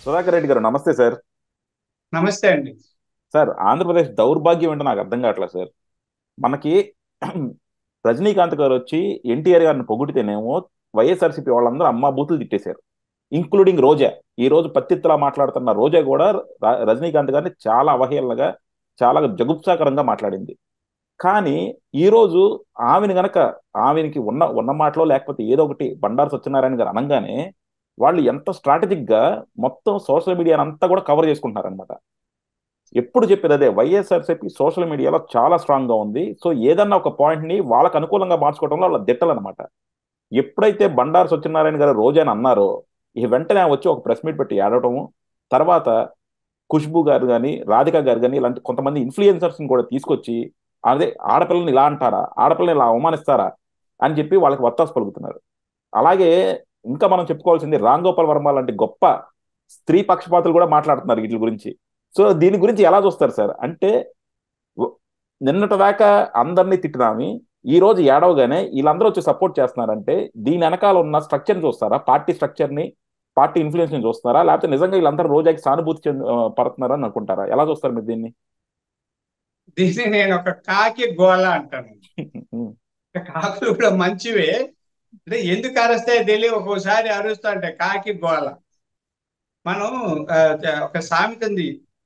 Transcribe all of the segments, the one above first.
సుధాకర్ రెడ్డి గారు నమస్తే సార్ నమస్తే అండి సార్ ఆంధ్రప్రదేశ్ దౌర్భాగ్యం ఏంటో నాకు అర్థం కావట్లేదు సార్ మనకి రజనీకాంత్ గారు వచ్చి ఎన్టీఆర్ గారిని పొగిడితేనేమో వైఎస్ఆర్సీపీ వాళ్ళందరూ అమ్మ బూతులు తిట్టేశారు ఇంక్లూడింగ్ రోజా ఈ రోజు పత్తిత్తులా మాట్లాడుతున్న రోజా కూడా ర- రజనీకాంత్ గారిని చాలా అవహేళనగా చాలా జగుప్సాకరంగా మాట్లాడింది కానీ ఈ రోజు ఆమెను గనక ఆమెనికి ఉన్న ఉన్న మాటలో లేకపోతే ఏదో ఒకటి బండారు సత్యనారాయణ గారు అనగానే వాళ్ళు ఎంత స్ట్రాటజిక్ గా మొత్తం సోషల్ మీడియాని అంతా కూడా కవర్ చేసుకుంటున్నారనమాట ఎప్పుడు చెప్పేది అదే వైఎస్ఆర్సీపీ సోషల్ మీడియాలో చాలా స్ట్రాంగ్ గా ఉంది సో ఏదన్నా ఒక పాయింట్ ని వాళ్ళకు అనుకూలంగా మార్చుకోవడంలో వాళ్ళ దిట్టలన్నమాట ఎప్పుడైతే బండారు సత్యనారాయణ గారు రోజని అన్నారో ఈ వెంటనే ఆమె వచ్చి ఒక ప్రెస్ మీట్ పెట్టి ఆడటము తర్వాత ఖుష్బు గారు కానీ రాధిక గారు కానీ ఇలాంటి కొంతమంది ఇన్ఫ్లుయెన్సర్స్ కూడా తీసుకొచ్చి అదే ఆడపిల్లని ఇలా అంటారా ఆడపిల్లని ఇలా అవమానిస్తారా అని చెప్పి వాళ్ళకి వత్తాసు పలుకుతున్నారు అలాగే ఇంకా మనం చెప్పుకోవాల్సింది రామ్ గోపాల్ వర్మ లాంటి గొప్ప స్త్రీ పక్షపాతులు కూడా మాట్లాడుతున్నారు వీటి గురించి సో దీని గురించి ఎలా చూస్తారు సార్ అంటే వ- నిన్నటి దాకా అందరినీ తిట్టినామి ఈ రోజు ఏడవగానే వీళ్ళందరూ వచ్చి సపోర్ట్ చేస్తున్నారంటే దీని వెనకాల ఉన్న స్ట్రక్చర్ చూస్తారా పార్టీ స్ట్రక్చర్ ని పార్టీ ఇన్ఫ్లుయెన్స్ ని చూస్తారా లేకపోతే నిజంగా వీళ్ళందరూ రోజాకి సానుభూతి చెంది- ఆ, పడుతున్నారని అనుకుంటారా ఎలా చూస్తారు మీరు దీన్ని దీన్ని నేను ఒక కాకి గోళ అంటాను కాకులు కూడా మంచివే అంటే ఎందుకు అరుస్తాయో తెలియ ఒక్కోసారి అరుస్తా అంటే కాకి గోళ మనం ఆ, ఒక సామెత ఉంది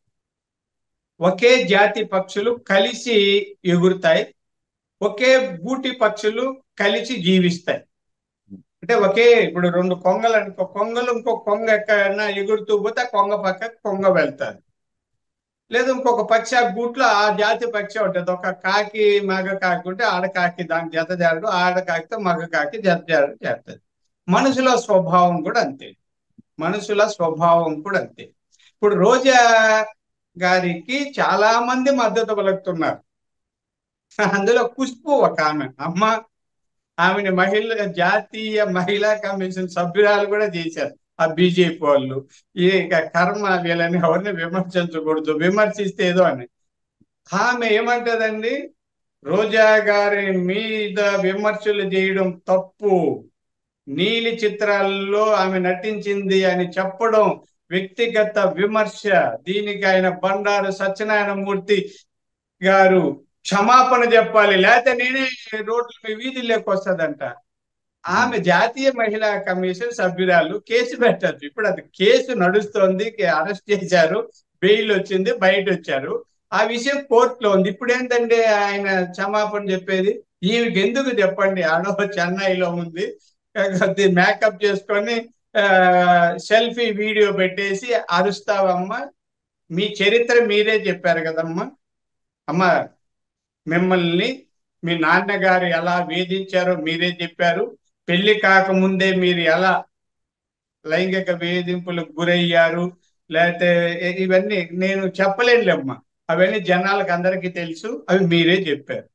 ఒకే జాతి పక్షులు కలిసి ఎగురుతాయి ఒకే గూటి పక్షులు కలిసి జీవిస్తాయి అంటే ఒకే ఇప్పుడు రెండు కొంగలు అనుకో కొంగలు ఇంకో కొంగ ఎక్కడైనా ఎగురుతూ పోతే ఆ కొంగ పక్క కొంగ వెళ్తారు లేదా ఇంకొక పక్షి ఆ గూట్లో ఆ జాతి పక్షి ఉంటుంది ఒక కాకి మగ కాకి ఉంటే ఆడ కాకి దాని జత చేరడు ఆడ కాకితో మగ కాకి జత చేరడు చేస్తుంది మనుషుల స్వభావం కూడా అంతే మనుషుల స్వభావం కూడా అంతే ఇప్పుడు రోజా గారికి చాలా మంది మద్దతు పలుకుతున్నారు అందులో ఖుష్బు ఒక ఆమె అమ్మ ఆమెని మహిళ జాతీయ మహిళా కమిషన్ సభ్యురాలు కూడా చేశారు ఆ బీజేపీ వాళ్ళు ఈ ఇక కర్మ వీళ్ళని ఎవరిని విమర్శించకూడదు విమర్శిస్తే ఏదో అని ఆమె ఏమంటదండి రోజా గారి మీద విమర్శలు చేయడం తప్పు నీలి చిత్రాల్లో ఆమె నటించింది అని చెప్పడం వ్యక్తిగత విమర్శ దీనికి ఆయన బండారు సత్యనారాయణ మూర్తి గారు క్షమాపణ చెప్పాలి లేకపోతే నేనే రోడ్ల మీద వీధుల్లోకి వస్తుందంట ఆమె జాతీయ మహిళా కమిషన్ సభ్యురాలు కేసు పెట్టచ్చు ఇప్పుడు అది కేసు నడుస్తోంది అరెస్ట్ చేశారు బెయిల్ వచ్చింది బయట వచ్చారు ఆ విషయం కోర్టులో ఉంది ఇప్పుడు ఏంటంటే ఆయన క్షమాపణ చెప్పేది ఈమెకి ఎందుకు చెప్పండి ఆడో చెన్నైలో ఉంది మేకప్ చేసుకొని సెల్ఫీ వీడియో పెట్టేసి అరుస్తావమ్మా మీ చరిత్ర మీరే చెప్పారు కదమ్మా అమ్మ మిమ్మల్ని మీ నాన్నగారు ఎలా వేధించారో మీరే చెప్పారు పెళ్లి కాకముందే మీరు ఎలా లైంగిక వేధింపులకు గురయ్యారు లేకపోతే ఇవన్నీ నేను చెప్పలేనులేమ్మా అవన్నీ జనాలకు అందరికీ తెలుసు అవి మీరే చెప్పారు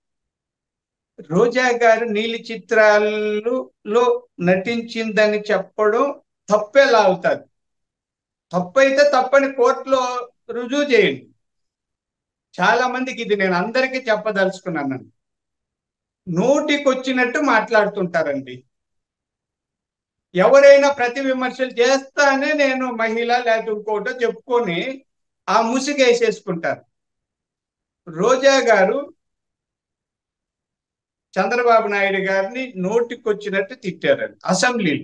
రోజా గారు నీలి చిత్రాలలో నటించిందని చెప్పడం తప్పేలా అవుతుంది తప్పైతే తప్పని కోర్టులో రుజువు చేయండి చాలా మందికి ఇది నేను అందరికీ చెప్పదలుచుకున్నాను నోటికి వచ్చినట్టు మాట్లాడుతుంటారండి ఎవరైనా ప్రతి విమర్శలు చేస్తానే నేను మహిళ లేకపోతే ఇంకోటో చెప్పుకొని ఆ ముసుగేసేసుకుంటారు రోజా గారు చంద్రబాబు నాయుడు గారిని నోటికి వచ్చినట్టు తిట్టారండి అసెంబ్లీలో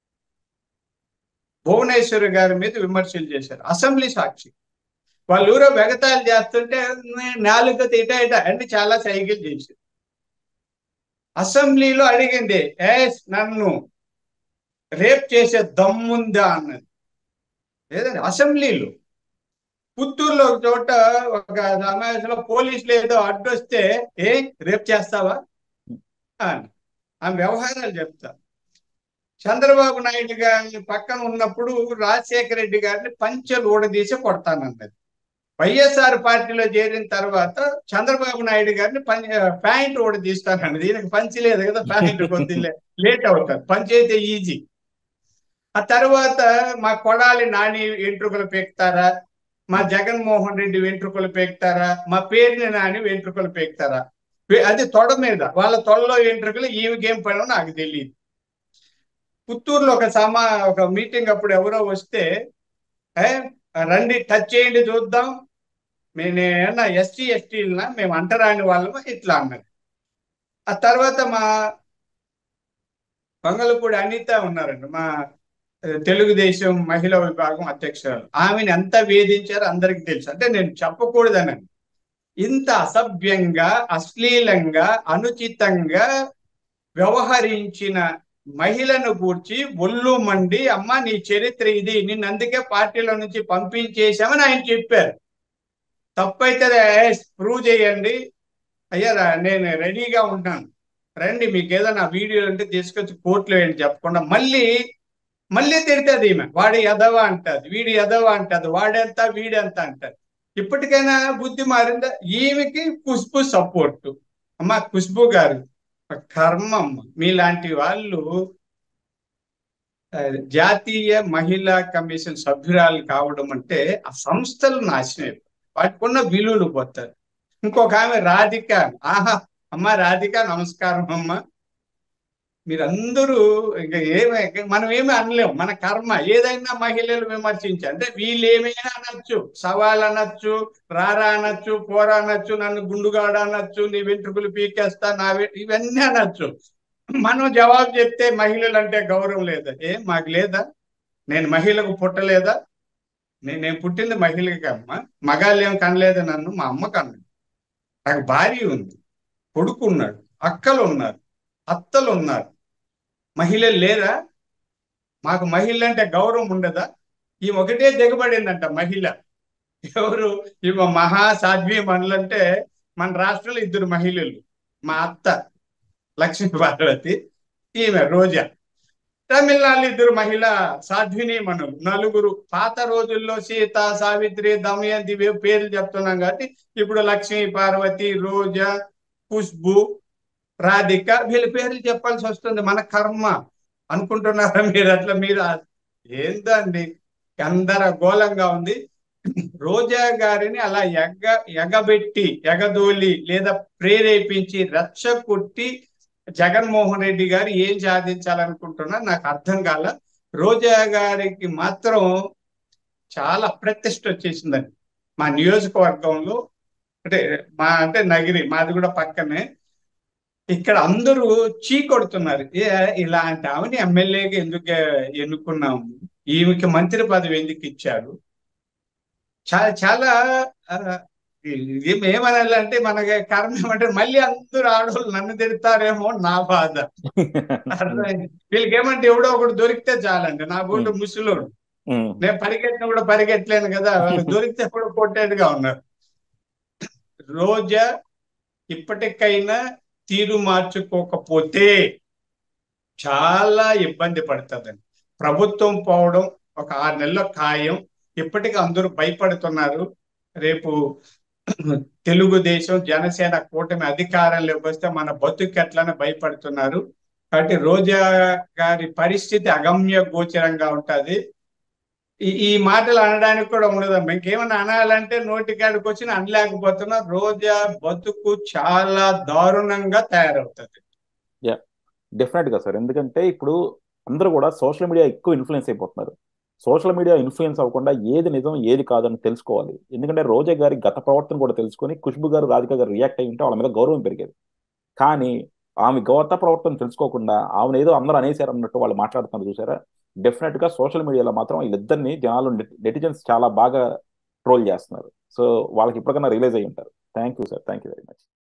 భువనేశ్వర్ గారి మీద విమర్శలు చేశారు అసెంబ్లీ సాక్షి వాళ్ళు ఊరో వెగతాలు చేస్తుంటే నాలుగు ఇట ఇట అంటే చాలా సైకిల్ చేశారు అసెంబ్లీలో అడిగింది ఎస్ నన్ను రేప్ చేసే దమ్ముందా అన్నది లేదండి అసెంబ్లీలో పుత్తూరులో ఒక చోట ఒక సమావేశంలో పోలీసులు ఏదో అడ్డొస్తే ఏ రేప్ చేస్తావా అని ఆమె వ్యవహారాలు చెప్తా చంద్రబాబు నాయుడు గారి పక్కన ఉన్నప్పుడు రాజశేఖర రెడ్డి గారిని పంచెలు ఊడదీసి కొడతానన్నది వైఎస్ఆర్ పార్టీలో చేరిన తర్వాత చంద్రబాబు నాయుడు గారిని పం ప్యాంట్ ఊడదీస్తానన్నది ఈయనకి పంచి లేదు కదా ప్యాంట్ కొద్ది లేట్ అవుతుంది పంచి అయితే ఈజీ ఆ తర్వాత మా కొడాలి నాని వెంట్రుకలు పెక్తారా మా జగన్మోహన్ రెడ్డి వెంట్రుకలు పెక్తారా మా పేరుని నాని వెంట్రుకలు పెక్తారా అది తొడ మీద వాళ్ళ తొడలో వెంట్రుకలు ఈమెకేం పడో నాకు తెలియదు పుత్తూరులో ఒక సమా ఒక మీటింగ్ అప్పుడు ఎవరో వస్తే ఏ రండి టచ్ చేయండి చూద్దాం మేము ఏమన్నా ఎస్టీ ఎస్టీలనా మేము అంటరాని వాళ్ళము ఇట్లా అన్నది ఆ తర్వాత మా బంగళపూడి అనిత ఉన్నారండి మా ఆ, తెలుగుదేశం మహిళా విభాగం అధ్యక్షురాలు ఆమెను ఎంత వేధించారో అందరికీ తెలుసు అంటే నేను చెప్పకూడదని ఇంత అసభ్యంగా అశ్లీలంగా అనుచితంగా వ్యవహరించిన మహిళను గూర్చి ఒళ్ళు మండి అమ్మ నీ చరిత్ర ఇది నిన్ను అందుకే పార్టీలో నుంచి పంపించేశామని ఆయన చెప్పారు తప్పైతే ప్రూవ్ చేయండి అయ్యా రా- నేను రెడీగా ఉంటాను రండి మీకు ఏదైనా వీడియోలు ఉంటే తీసుకొచ్చి కోర్టులో వేయండి చెప్పకుండా మళ్ళీ మళ్ళీ తిడుతుంది ఈమె వాడు ఎదవ అంటది వీడు ఎదవ అంటది వాడెంత వీడెంత అంటది ఇప్పటికైనా బుద్ధి మారిందా ఈమెకి ఖుష్బు సపోర్ట్ అమ్మ ఖుష్బు గారు కర్మ అమ్మ మీలాంటి వాళ్ళు ఆ, జాతీయ మహిళా కమిషన్ సభ్యురాలు కావడం అంటే ఆ సంస్థలు నాశనం అయిపోతాయి. వాటికి ఉన్న విలువలు పోతారు ఇంకొక ఆమె రాధిక ఆహా అమ్మ రాధిక నమస్కారం అమ్మ మీరందరూ ఇక ఏమే మనం ఏమీ అనలేము మన కర్మ ఏదైనా మహిళలు విమర్శించి అంటే వీళ్ళు ఏమైనా అనొచ్చు సవాల్ అనొచ్చు రారా అనొచ్చు పోరా అనొచ్చు నన్ను గుండుగాడ అనొచ్చు నీ వెంట్రుకలు పీకేస్తా నా వె- ఇవన్నీ అనొచ్చు మనం జవాబు చెప్తే మహిళలు అంటే గౌరవం లేదా ఏ మాకు లేదా నేను మహిళకు పుట్టలేదా నేను నేను పుట్టింది మహిళకి అమ్మ మగాళ్ళు ఏం కనలేదు నన్ను మా అమ్మ కన్నది నాకు భార్య ఉంది కొడుకు ఉన్నాడు అక్కలు ఉన్నారు అత్తలు ఉన్నారు మహిళలు లేరా మాకు మహిళ అంటే గౌరవం ఉండదా ఈ ఒకటే దిగబడిందంట మహిళ ఎవరు ఇవ మహా సాధ్వి మనులంటే మన రాష్ట్రంలో ఇద్దరు మహిళలు మా అత్త లక్ష్మీ పార్వతి ఈమె రోజా తమిళనాడు ఇద్దరు మహిళ సాధ్విని మనులు నలుగురు పాత రోజుల్లో సీత సావిత్రి దమయంతి ఇవే పేర్లు చెప్తున్నాం కాబట్టి ఇప్పుడు లక్ష్మీ పార్వతి రోజా ఖుష్బు రాధిక వీళ్ళ పేర్లు చెప్పాల్సి వస్తుంది మన కర్మ అనుకుంటున్నారా మీరు అట్లా మీరు ఏందండి గందరగోళంగా ఉంది రోజా గారిని అలా ఎగ ఎగబెట్టి ఎగదోలి లేదా ప్రేరేపించి రెచ్చగొట్టి జగన్మోహన్ రెడ్డి గారు ఏం సాధించాలనుకుంటున్నారు నాకు అర్థం కాల రోజా గారికి మాత్రం చాలా ప్రతిష్ట వచ్చేసిందండి మా నియోజకవర్గంలో అంటే మా అంటే నగిరి మాది కూడా పక్కనే ఇక్కడ అందరూ చీ కొడుతున్నారు ఏ ఇలాంటి ఆమెని ఎమ్మెల్యేగా ఎందుకు ఎన్నుకున్నాము ఈమెకి మంత్రి పదవి ఎందుకు ఇచ్చారు చాలా చాలా ఆ, ఇది ఏమనాలంటే మనకి కర్మ ఏమంటే మళ్ళీ అందరూ ఆడవాళ్ళు నన్ను తిడతారేమో నా బాధ అర్థమైంది వీళ్ళకి ఏమంటే ఎవడో ఒకడు దొరికితే చాలండి నా బోటు ముసలోడు ఉమ్, నేను పరిగెట్టిన కూడా పరిగెట్టలేను కదా వాళ్ళు దొరికితే కూడా కొట్టేట్టుగా ఉన్నారు రోజా ఇప్పటికైనా తీరు మార్చుకోకపోతే చాలా ఇబ్బంది పడుతుందండి ప్రభుత్వం పోవడం ఒక ఆరు నెలల ఖాయం ఇప్పటికీ అందరూ భయపడుతున్నారు రేపు తెలుగుదేశం జనసేన కూటమి అధికారంలోకి వస్తే మన బతుకు ఎట్లని భయపడుతున్నారు కాబట్టి రోజా గారి పరిస్థితి అగమ్య గోచరంగా ఉంటది ఈ ఈ మాటలు అనడానికి కూడా ఉండదు ఇంకేమైనా అనాలంటే నోటికాడికి వచ్చి అనలేకపోతున్నా రోజా బతుకు చాలా దారుణంగా తయారవుతుంది డెఫినెట్ గా సార్ ఎందుకంటే ఇప్పుడు అందరూ కూడా సోషల్ మీడియా ఎక్కువ ఇన్ఫ్లుయెన్స్ అయిపోతున్నారు సోషల్ మీడియా ఇన్ఫ్లుయెన్స్ అవ్వకుండా ఏది నిజం ఏది కాదని తెలుసుకోవాలి ఎందుకంటే రోజా గారి గత ప్రవర్తన కూడా తెలుసుకొని ఖుష్బు గారు రాధిక గారు రియాక్ట్ అయ్యి ఉంటే వాళ్ళ మీద గౌరవం పెరిగేది కానీ ఆమె గత ప్రవర్తన తెలుసుకోకుండా ఆమెను ఏదో అందరూ అనేసారు అన్నట్టు వాళ్ళు మాట్లాడుతున్నారు చూసారా డెఫినెట్ గా సోషల్ మీడియాలో మాత్రం వీళ్ళిద్దరిని జనాలు నెటిజన్స్ చాలా బాగా ట్రోల్ చేస్తున్నారు సో వాళ్ళకి ఇప్పటికన్నా రిలీజ్ అయ్యి ఉంటారు thank you sir thank you very much